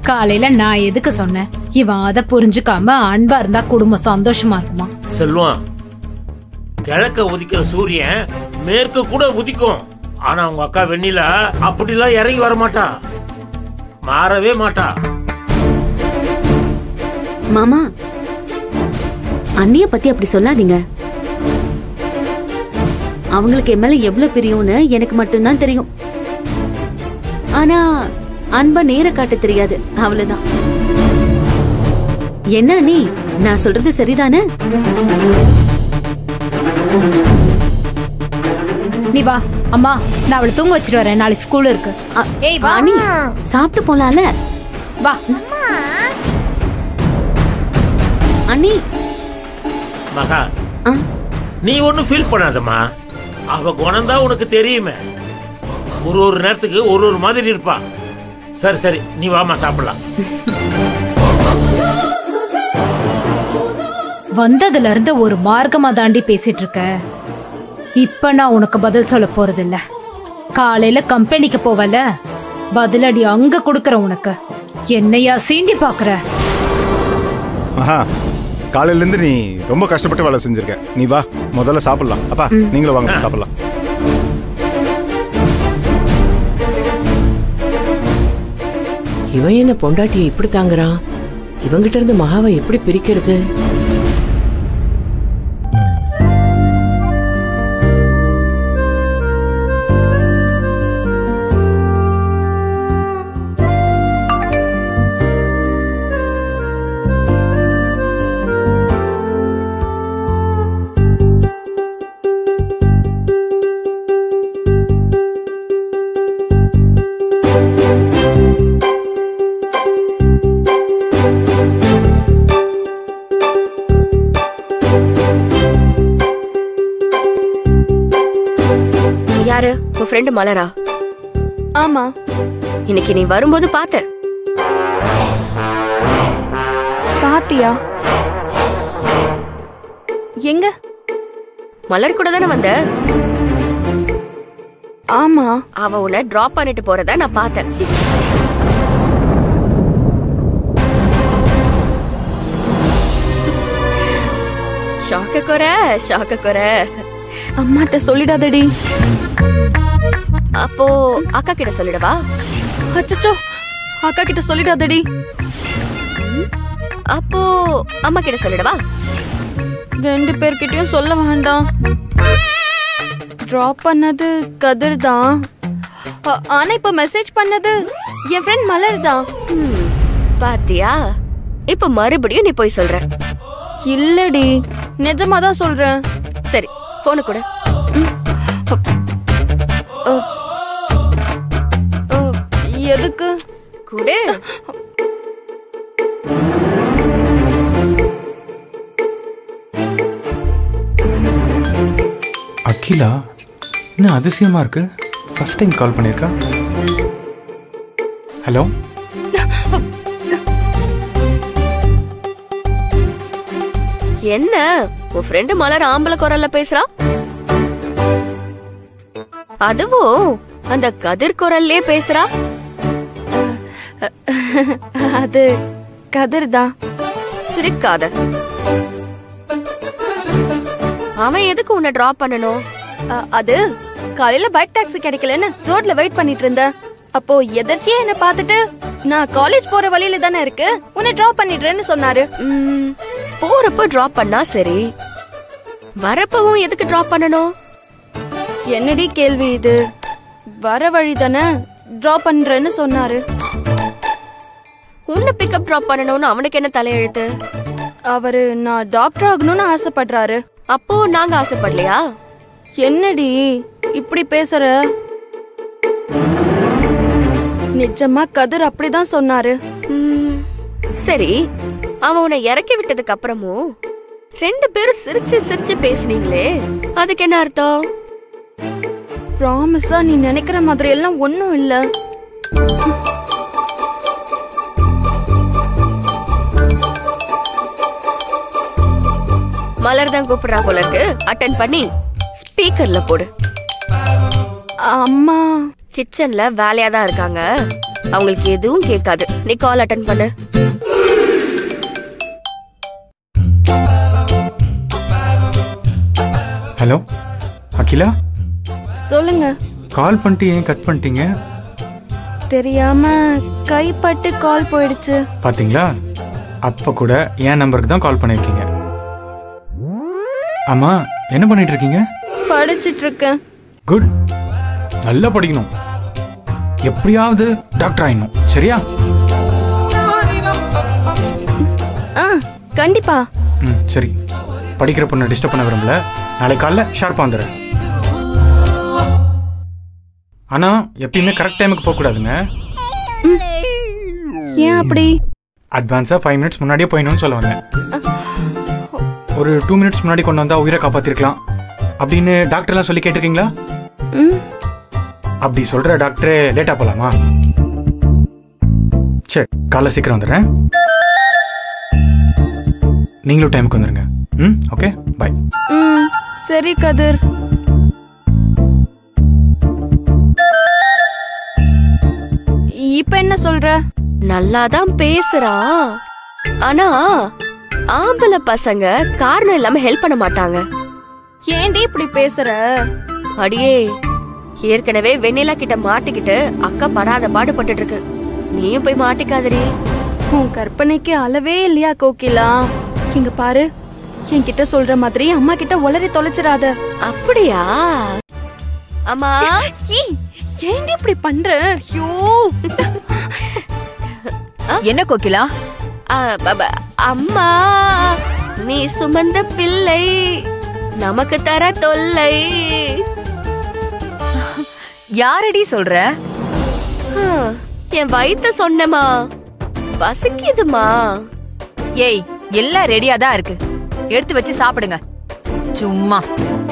காலையில நான் எதுக்கு சொன்னேன் இவன் அத புரிஞ்சுக்காம அன்பா இருந்தா குடும்பம் சந்தோஷமா இருக்குமா செல்வம் கிழக்க உதிக்கிற சூரியன் மேற்கு கூட உதிக்கும் ஆனா உங்க அக்கா வெண்ணிலா அப்படிலாம் இறங்கி வர மாட்டா மாறவே மாட்டா மாமா அண்ணிய பத்தி அப்படி சொல்லாதீங்க அவங்களுக்கு என் மேல எவ்வளவு பிரியம்னு எனக்கு மட்டும்தான் தெரியும் ஆனா அன்ப நேர காட்ட தெரியாது அவ்வளவுதான் என்ன நீ நான் சொல்றது சரிதானே நீ வா அம்மா நான் அவளை தூங்க வச்சிட்டு வரேன் நாளைக்கு ஸ்கூல் இருக்கு அ- ஏய் வா அண்ணி சாப்பிட்டு போலாம்ல வா அண்ணி மகா ஆ, நீ ஒன்னும் ஃபீல் பண்ணாதம்மா அவ குணம்தான் உனக்கு தெரியுமே ஒரு ஒரு நேரத்துக்கு ஒரு ஒரு மாதிரி இருப்பா சரி சரி நீ வாமா சாப்பிடலாம் வந்ததுல இருந்து ஒரு மார்க்கமா தாண்டி பேசிட்டு இருக்க இப்ப நான் உனக்கு பதில் சொல்ல போறது இல்ல காலையில கம்பெனிக்கு போவல பதிலடி அங்க கொடுக்கற உனக்கு என்னையா சீண்டி பாக்குற ஆஹா காலையிலேருந்து நீ ரொம்ப கஷ்டப்பட்டு வேலை செஞ்சிருக்க நீ வா முதல்ல சாப்பிடலாம் அப்பா நீங்களும் வாங்க சாப்பிடலாம் இவன் என்ன பொண்டாட்டியை இப்படி தாங்குறான் இவங்கிட்ட இருந்து மகாவை எப்படி பிரிக்கிறது யாரு உன் ஃப்ரெண்டு மலரா ஆமா இன்னைக்கு நீ வரும்போது பார்த்த பாத்தியா எங்க மலர் கூட தானே வந்த ஆமா அவ உன்னை டிராப் பண்ணிட்டு போறத நான் பார்த்தேன் ஷாக்க குறை ஷாக்க குறை அம்மாட்ட சொல்லிடாதடி அப்போ அக்கா கிட்ட சொல்லிடவா அச்சச்சோ அக்கா கிட்ட சொல்லிடாதடி அப்போ அம்மா கிட்ட சொல்லிடவா ரெண்டு பேர்கிட்டயும் சொல்ல வேண்டாம் டிராப் பண்ணது கதிர் தான் ஆ- ஆனா இப்ப மெசேஜ் பண்ணது என் ஃப்ரெண்ட் மலர் தான் ம், பாத்தியா இப்ப மறுபடியும் நீ போய் சொல்ற இல்லடி நிஜமா தான் சொல்றேன் சரி போன கூட ஆ, எதுக்கு குடு அகிலா என்ன அதிசயமா இருக்கு ஃபர்ஸ்ட் டைம் கால் பண்ணியிருக்கா ஹலோ என்ன உன் ஃப்ரெண்டு மலர் ஆம்பளை குரல்ல பேசுறா அதுவும் அந்த கதிர் குரல்லே பேசுறா அது கதிர் தான் சிரிக்காத அவன் எதுக்கு உன்னை டிராப் பண்ணணும் ஆ, அது காலையில பைக் டாக்ஸி கிடைக்கலன்னு ரோட்ல வெயிட் பண்ணிட்டு இருந்தேன் அப்போ எதர்ச்சியா என்ன பார்த்துட்டு நான் காலேஜ் போற வழியில தானே இருக்கு உன்னை டிராப் பண்ணிடுறேன்னு சொன்னாரு ம், போறப்ப டிராப் பண்ணா சரி வரப்பவும் எதுக்கு டிராப் பண்ணணும் என்னடி கேள்வி இது வர வழி தானே டிராப் பண்றேன்னு சொன்னாரு உன்னை பிக்கப் டிராப் பண்ணணும்னு அவனுக்கு என்ன தலையெழுத்து அவரு நான் டாக்டர் ஆகணும்னு ஆசைப்படுறாரு அப்போ நாங்க ஆசைப்படலையா என்னடி இப்படி பேசுற நிஜமா கதிர் அப்படிதான் சொன்னாரு ம், சரி அவன் உன்னை இறக்கி விட்டதுக்கு அப்புறமும் ரெண்டு பேரும் சிரிச்சு சிரிச்சு பேசுனீங்களே அதுக்கு என்ன அர்த்தம் ப்ராமிஸா நீ நினைக்கிற மாதிரி எல்லாம் ஒண்ணும் இல்ல மலர் தான் கூப்பிடுறா போல இருக்கு அட்டன் பண்ணி ஸ்பீக்கர்ல போடு அம்மா கிச்சன்ல வேலையா தான் இருக்காங்க அவங்களுக்கு எதுவும் கேட்காது நீ கால் அட்டன் பண்ணு ஹலோ அகிலா சொல்லுங்க கால் பண்ணிட்டு ஏன் கட் பண்ணிட்டீங்க தெரியாம கைப்பட்டு கால் போயிடுச்சு பாத்தீங்களா அப்ப கூட என் நம்பருக்கு தான் கால் பண்ணிருக்கீங்க ஆமா என்ன பண்ணிட்டு இருக்கீங்க படிச்சிட்டு இருக்கேன் குட் நல்லா படிக்கணும் எப்படியாவது டாக்டர் ஆயிடணும் சரியா ஆ கண்டிப்பா ம் சரி படிக்கிற பொண்ணை டிஸ்டர்ப் பண்ண விரும்பல நாளை காலைல ஷார்ப்பாக வந்துடுறேன் ஆனா எப்பயுமே கரெக்ட் டைமுக்கு போகக்கூடாதுங்க ஏன் அப்படி அட்வான்ஸாக ஃபைவ் மினிட்ஸ் முன்னாடியே போயிடணும்னு சொல்ல வந்தேன் ஒரு டூ மினிட்ஸ் முன்னாடி கொண்டு வந்தா உயிரை காப்பாத்திருக்கலாம் அப்படின்னு டாக்டர்லாம் சொல்லி கேட்டிருக்கீங்களா ம் அப்படி சொல்ற டாக்டரே லேட்டா போலாமா சரி காலைல சீக்கிரம் வந்துடுறேன் நீங்களும் டைமுக்கு வந்துருங்க ம் ஓகே பாய் ம் சரி கதிர் இப்ப என்ன சொல்ற நல்லாதான் பேசுறான் ஆனா ஆம்பளை பசங்க காரணம் இல்லாம ஹெல்ப் பண்ண மாட்டாங்க ஏன்டி இப்படி பேசுற அடியே ஏற்கனவே வெண்ணிலா கிட்ட மாட்டிக்கிட்டு அக்கா படாத பாடுபட்டுட்டு இருக்கு நீயும் போய் மாட்டிக்காதடி உன் கற்பனைக்கு அளவே இல்லையா கோகிலா இங்க பாரு என்கிட்ட சொல்ற மாதிரி அம்மா கிட்ட உளறி தொலைச்சிடாத அப்படியா அம்மா ஏய், ஏன்டி இப்படி பண்ற ஐயோ என்ன கோகிலா அ, ப- அம்மா நீ சுமந்த பிள்ளை நமக்கு தர தொல்லை யாரடி சொல்ற ஹம், என் வயித்த சொன்னமா பசிக்குதுமா ஏய் எல்லாம் ரெடியா தான் இருக்கு எடுத்து வச்சு சாப்பிடுங்க சும்மா